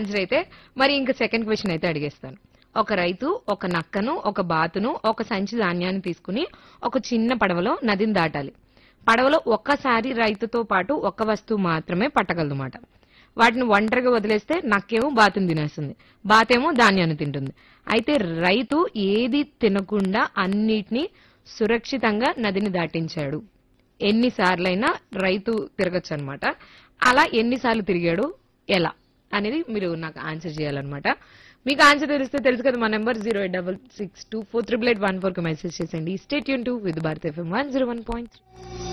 answer అయితే మరి ఇంకా సెకండ్ క్వశ్చన్ అయితే అడిగేస్తాను ఒక రైతు ఒక నక్కను ఒక బాతును ఒక సంచి ధాన్యాన్ని తీసుకుని ఒక చిన్న పడవలో నదిని దాటాలి పడవలో ఒక్కసారి రైతుతో పాటు ఒక్క వస్తువు మాత్రమే పట్టగలదన్నమాట వాటిని ఒంటరిగా వదిలేస్తే నక్కేమో బాతుని తినేస్తుంది బాతేమో ధాన్యాన్ని తింటుంది అయితే రైతు ఏది తినకుండా అన్నిటినీ సురక్షితంగా నదిని దాటించాడు ఎన్నిసార్లైనా రైతు తిరగచ్చు అనమాట అలా ఎన్నిసార్లు తిరిగాడు ఎలా అనేది మీరు నాకు ఆన్సర్ చేయాలన్నమాట మీకు ఆన్సర్ తెలిస్తే తెలుసు కదా మా number zero eight double six two four triple eight one four కి మెసేజ్ చేసేయండి స్టేట్ యూన్ to with Bharat FM one zero one point